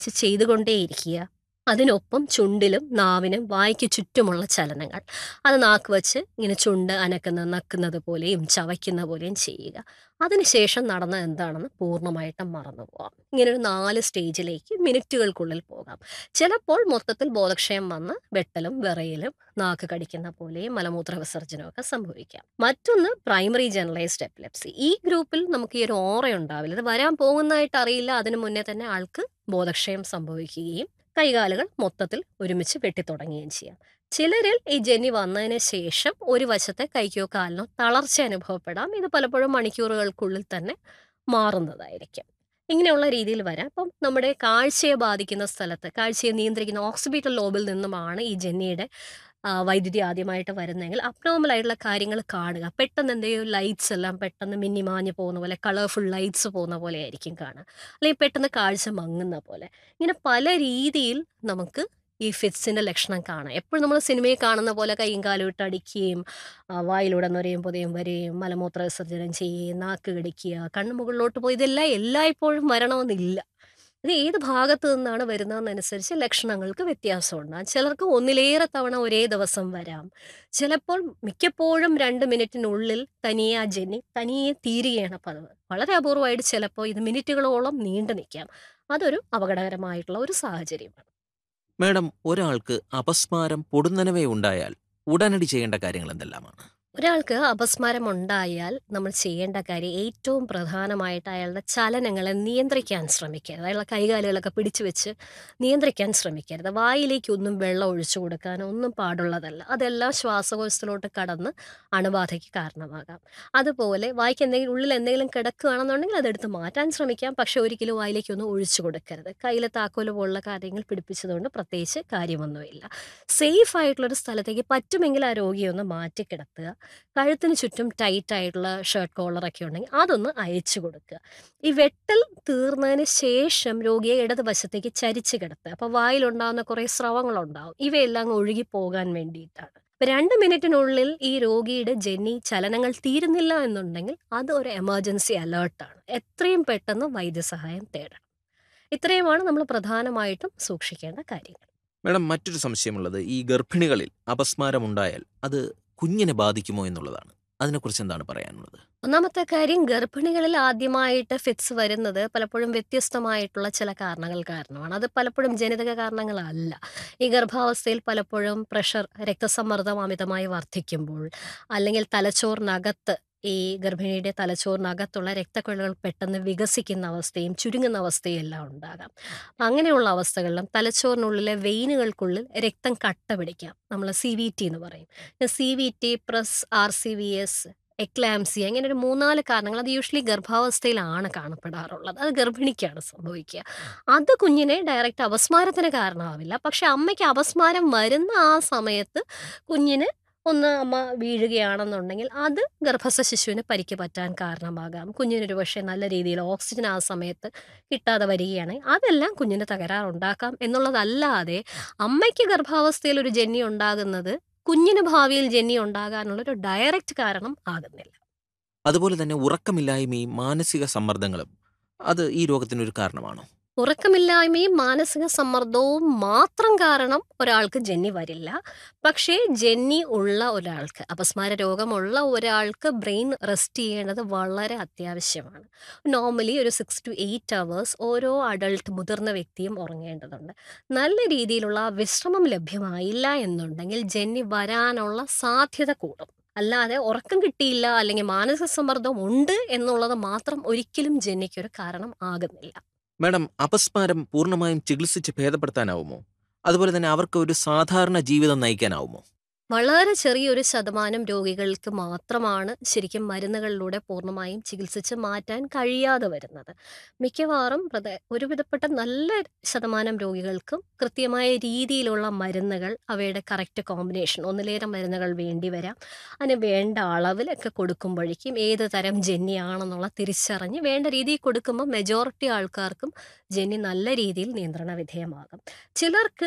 ചെ- ചെയ്തുകൊണ്ടേയിരിക്കുക അതിനൊപ്പം ചുണ്ടിലും നാവിനും വായ്ക്ക് ചുറ്റുമുള്ള ചലനങ്ങൾ അത് നാക്ക് വെച്ച് ഇങ്ങനെ ചുണ്ട് അനക്കുന്ന നക്കുന്നത് പോലെയും ചവയ്ക്കുന്ന പോലെയും ചെയ്യുക അതിനുശേഷം നടന്നത് എന്താണെന്ന് പൂർണ്ണമായിട്ടും മറന്നു പോകാം ഇങ്ങനെ ഒരു നാല് സ്റ്റേജിലേക്ക് മിനിറ്റുകൾക്കുള്ളിൽ പോകാം ചിലപ്പോൾ മൊത്തത്തിൽ ബോധക്ഷയം വന്ന് വെട്ടലും വിറയലും നാക്ക് കടിക്കുന്ന പോലെയും മലമൂത്ര വിസർജനമൊക്കെ സംഭവിക്കാം മറ്റൊന്ന് പ്രൈമറി ജനറലൈസ്ഡ് എപ്പിലെപ്സി ഈ ഗ്രൂപ്പിൽ നമുക്ക് ഈ ഒരു ഓറ ഉണ്ടാവില്ല ഇത് വരാൻ പോകുന്നതായിട്ട് അറിയില്ല അതിനു മുന്നേ തന്നെ ആൾക്ക് ബോധക്ഷയം സംഭവിക്കുകയും കൈകാലുകൾ മൊത്തത്തിൽ ഒരുമിച്ച് വെട്ടിത്തുടങ്ങുകയും ചെയ്യാം ചിലരിൽ ഈ ജന്നി വന്നതിന് ശേഷം ഒരു വശത്തെ കൈക്കോ കാലിനോ തളർച്ച അനുഭവപ്പെടാം ഇത് പലപ്പോഴും മണിക്കൂറുകൾക്കുള്ളിൽ തന്നെ മാറുന്നതായിരിക്കും ഇങ്ങനെയുള്ള രീതിയിൽ വരാം അപ്പം നമ്മുടെ കാഴ്ചയെ ബാധിക്കുന്ന സ്ഥലത്ത് കാഴ്ചയെ നിയന്ത്രിക്കുന്ന ഓക്സിബിറ്റൽ ലോബിൽ നിന്നുമാണ് ഈ ജെന്നിയുടെ ആ, വൈദ്യുതി ആദ്യമായിട്ട് വരുന്നതെങ്കിൽ അബ്നോർമൽ ആയിട്ടുള്ള കാര്യങ്ങൾ കാണുക പെട്ടെന്ന് എന്തെങ്കിലും ലൈറ്റ്സ് എല്ലാം പെട്ടെന്ന് മിന്നിമാഞ്ഞ് പോകുന്ന പോലെ കളർഫുൾ ലൈറ്റ്സ് പോകുന്ന പോലെ ആയിരിക്കും കാണുക അല്ലെങ്കിൽ പെട്ടെന്ന് കാഴ്ച മങ്ങുന്ന പോലെ ഇങ്ങനെ പല രീതിയിൽ നമുക്ക് ഈ ഫിറ്റ്സിന്റെ ലക്ഷണം കാണാം എപ്പോഴും നമ്മൾ സിനിമയിൽ കാണുന്ന പോലെ കൈയും കാലും ഇട്ട് അടിക്കുകയും ആ, വായിലൂടെ നൊരയും പുതയും വരികയും മലമൂത്ര വിസർജനം ചെയ്യുകയും നാക്ക് കടിക്കുക കണ്ണു മുകളിലോട്ട് പോയി ഇതെല്ലാം എല്ലായ്പ്പോഴും വരണമെന്നില്ല ഇത് ഏത് ഭാഗത്തു നിന്നാണ് വരുന്നതെന്നനുസരിച്ച് ലക്ഷണങ്ങൾക്ക് വ്യത്യാസമുണ്ടാകും ചിലർക്ക് ഒന്നിലേറെ തവണ ഒരേ ദിവസം വരാം ചിലപ്പോൾ മിക്കപ്പോഴും രണ്ട് മിനിറ്റിനുള്ളിൽ തനിയെ ആ ജന്നി തനിയെ തീരുകയാണ് പതിവ് വളരെ അപൂർവമായിട്ട് ചിലപ്പോൾ ഇത് മിനിറ്റുകളോളം നീണ്ടു നിൽക്കാം അതൊരു അപകടകരമായിട്ടുള്ള ഒരു സാഹചര്യമാണ് മേഡം ഒരാൾക്ക് അപസ്മാരം പൊടുന്നനവേ ഉണ്ടായാൽ ഉടനടി ചെയ്യേണ്ട കാര്യങ്ങൾ എന്തെല്ലാമാണ് ഒരാൾക്ക് അപസ്മാരം ഉണ്ടായാൽ നമ്മൾ ചെയ്യേണ്ട കാര്യം ഏറ്റവും പ്രധാനമായിട്ട് അയാളുടെ ചലനങ്ങളെ നിയന്ത്രിക്കാൻ ശ്രമിക്കരുത് അയാളുടെ കൈകാലുകളൊക്കെ പിടിച്ചു വെച്ച് നിയന്ത്രിക്കാൻ ശ്രമിക്കരുത് വായിലേക്കൊന്നും വെള്ളം ഒഴിച്ചു കൊടുക്കാനോ ഒന്നും പാടുള്ളതല്ല അതെല്ലാം ശ്വാസകോശത്തിലോട്ട് കടന്ന് അണുബാധയ്ക്ക് കാരണമാകാം അതുപോലെ വായിക്ക് എന്തെങ്കിലും ഉള്ളിൽ എന്തെങ്കിലും കിടക്കുകയാണെന്നുണ്ടെങ്കിൽ അതെടുത്ത് മാറ്റാൻ ശ്രമിക്കാം പക്ഷെ ഒരിക്കലും വായിലേക്കൊന്നും ഒഴിച്ചു കൊടുക്കരുത് കയ്യിലെ താക്കോല് പോലുള്ള കാര്യങ്ങൾ പിടിപ്പിച്ചതുകൊണ്ട് പ്രത്യേകിച്ച് കാര്യമൊന്നുമില്ല സേഫ് ആയിട്ടുള്ളൊരു സ്ഥലത്തേക്ക് പറ്റുമെങ്കിൽ ആ രോഗിയെ ഒന്ന് മാറ്റി കിടത്തുക കഴുത്തിന് ചുറ്റും ടൈറ്റ് ആയിട്ടുള്ള ഷർട്ട് കോളറൊക്കെ ഉണ്ടെങ്കിൽ അതൊന്ന് അയച്ചു കൊടുക്കുക ഈ വെട്ടൽ തീർന്നതിന് ശേഷം രോഗിയെ ഇടതുവശത്തേക്ക് ചരിച്ച് കിടത്തുക അപ്പോൾ വായിലുണ്ടാകുന്ന കുറേ സ്രവങ്ങളുണ്ടാവും ഇവയെല്ലാം അങ്ങ് ഒഴുകി പോകാൻ വേണ്ടിയിട്ടാണ് ഇപ്പൊ രണ്ട് മിനിറ്റിനുള്ളിൽ ഈ രോഗിയുടെ ജന്നി ചലനങ്ങൾ തീരുന്നില്ല എന്നുണ്ടെങ്കിൽ അത് ഒരു എമർജൻസി അലേർട്ടാണ് എത്രയും പെട്ടെന്ന് വൈദ്യസഹായം തേടണം ഇത്രയുമാണ് നമ്മൾ പ്രധാനമായിട്ടും സൂക്ഷിക്കേണ്ട കാര്യങ്ങൾ മേഡം മറ്റൊരു സംശയമുള്ളത് ഈ ഗർഭിണികളിൽ അപസ്മാരം ഉണ്ടായാൽ അത് കുഞ്ഞിനെ ബാധിക്കുമോ എന്നുള്ളതാണ് അതിനെക്കുറിച്ച് എന്താണ് പറയാനുള്ളത് ഒന്നാമത്തെ കാര്യം ഗർഭിണികളിൽ ആദ്യമായിട്ട് ഫിറ്റ്സ് വരുന്നത് പലപ്പോഴും വ്യത്യസ്തമായിട്ടുള്ള ചില കാരണങ്ങൾ കാരണമാണ് അത് പലപ്പോഴും ജനിതക കാരണങ്ങളല്ല ഈ ഗർഭാവസ്ഥയിൽ പലപ്പോഴും പ്രഷർ രക്തസമ്മർദ്ദം അമിതമായി വർദ്ധിക്കുമ്പോൾ അല്ലെങ്കിൽ തലച്ചോറിനകത്ത് ഈ ഗർഭിണിയുടെ തലച്ചോറിനകത്തുള്ള രക്തക്കുഴലുകൾ പെട്ടെന്ന് വികസിക്കുന്ന അവസ്ഥയും ചുരുങ്ങുന്ന അവസ്ഥയും എല്ലാം ഉണ്ടാകാം അങ്ങനെയുള്ള അവസ്ഥകളിലും തലച്ചോറിനുള്ളിലെ വെയിനുകൾക്കുള്ളിൽ രക്തം കട്ട പിടിക്കാം നമ്മൾ സി വി ടി എന്ന് പറയും C V T plus R C V S eclampsia അങ്ങനെ ഒരു മൂന്നാല് കാരണങ്ങൾ അത് യൂഷ്വലി ഗർഭാവസ്ഥയിലാണ് കാണപ്പെടാറുള്ളത് അത് ഗർഭിണിക്കാണ് സംഭവിക്കുക അത് കുഞ്ഞിനെ ഡയറക്റ്റ് അപസ്മാരത്തിന് കാരണമാവില്ല പക്ഷെ അമ്മയ്ക്ക് അപസ്മാരം വരുന്ന ആ സമയത്ത് കുഞ്ഞിന് ഒന്ന് അമ്മ വീഴുകയാണെന്നുണ്ടെങ്കിൽ അത് ഗർഭസ്ഥ ശിശുവിന് പരിക്ക് പറ്റാൻ കാരണമാകാം കുഞ്ഞിനൊരു പക്ഷേ നല്ല രീതിയിൽ ഓക്സിജൻ ആ സമയത്ത് കിട്ടാതെ വരികയാണെങ്കിൽ അതെല്ലാം കുഞ്ഞിന് തകരാറുണ്ടാക്കാം എന്നുള്ളതല്ലാതെ അമ്മയ്ക്ക് ഗർഭാവസ്ഥയിൽ ഒരു ജന്നി ഉണ്ടാകുന്നത് കുഞ്ഞിന് ഭാവിയിൽ ജന്നി ഉണ്ടാകാനുള്ള ഒരു ഡയറക്റ്റ് കാരണം ആകുന്നില്ല അതുപോലെ തന്നെ ഉറക്കമില്ലായ്മയും മാനസിക സമ്മർദ്ദങ്ങളും അത് ഈ രോഗത്തിനൊരു കാരണമാണോ ഉറക്കമില്ലായ്മയും മാനസിക സമ്മർദ്ദവും മാത്രം കാരണം ഒരാൾക്ക് ജന്നി വരില്ല പക്ഷേ ജന്നി ഉള്ള ഒരാൾക്ക് അപസ്മാര രോഗമുള്ള ഒരാൾക്ക് ബ്രെയിൻ റെസ്റ്റ് ചെയ്യേണ്ടത് വളരെ അത്യാവശ്യമാണ് നോർമലി ഒരു സിക്സ് ടു എയ്റ്റ് അവേഴ്സ് ഓരോ അഡൾട്ട് മുതിർന്ന വ്യക്തിയും ഉറങ്ങേണ്ടതുണ്ട് നല്ല രീതിയിലുള്ള വിശ്രമം ലഭ്യമായില്ല എന്നുണ്ടെങ്കിൽ ജന്നി വരാനുള്ള സാധ്യത കൂടും അല്ലാതെ ഉറക്കം കിട്ടിയില്ല അല്ലെങ്കിൽ മാനസിക സമ്മർദ്ദം ഉണ്ട് എന്നുള്ളത് മാത്രം ഒരിക്കലും ജന്നിക്കൊരു കാരണം ആകുന്നില്ല മേഡം അപസ്മാരം പൂർണ്ണമായും ചികിത്സിച്ച് ഭേദപ്പെടുത്താനാവുമോ അതുപോലെ തന്നെ അവർക്ക് ഒരു സാധാരണ ജീവിതം നയിക്കാനാവുമോ വളരെ ചെറിയൊരു ശതമാനം രോഗികൾക്ക് മാത്രമാണ് ശരിക്കും മരുന്നുകളിലൂടെ പൂർണ്ണമായും ചികിത്സിച്ച് മാറ്റാൻ കഴിയാതെ വരുന്നത് മിക്കവാറും പ്രത- ഒരുവിധപ്പെട്ട നല്ല ശതമാനം രോഗികൾക്കും കൃത്യമായ രീതിയിലുള്ള മരുന്നുകൾ അവയുടെ കറക്റ്റ് കോമ്പിനേഷൻ ഒന്നിലേറെ മരുന്നുകൾ വേണ്ടി വരാം അതിന് വേണ്ട അളവിലൊക്കെ കൊടുക്കുമ്പോഴേക്കും ഏത് തരം ജന്യാണെന്നുള്ള തിരിച്ചറിഞ്ഞ് വേണ്ട രീതിയിൽ കൊടുക്കുമ്പോൾ മെജോറിറ്റി ആൾക്കാർക്കും ജന്നി നല്ല രീതിയിൽ നിയന്ത്രണ വിധേയമാകും ചിലർക്ക്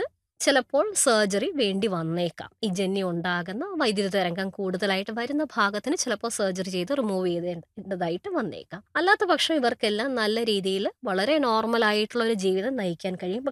ചിലപ്പോൾ സർജറി വേണ്ടി വന്നേക്കാം ഈ ജന്നി ഉണ്ടാകുന്ന വൈദ്യുത തരംഗം കൂടുതലായിട്ട് വരുന്ന ഭാഗത്തിന് ചിലപ്പോൾ സർജറി ചെയ്ത് റിമൂവ് ചെയ്തേണ്ടതായിട്ട് വന്നേക്കാം അല്ലാത്ത പക്ഷം ഇവർക്കെല്ലാം നല്ല രീതിയിൽ വളരെ നോർമൽ ആയിട്ടുള്ള ഒരു ജീവിതം നയിക്കാൻ കഴിയും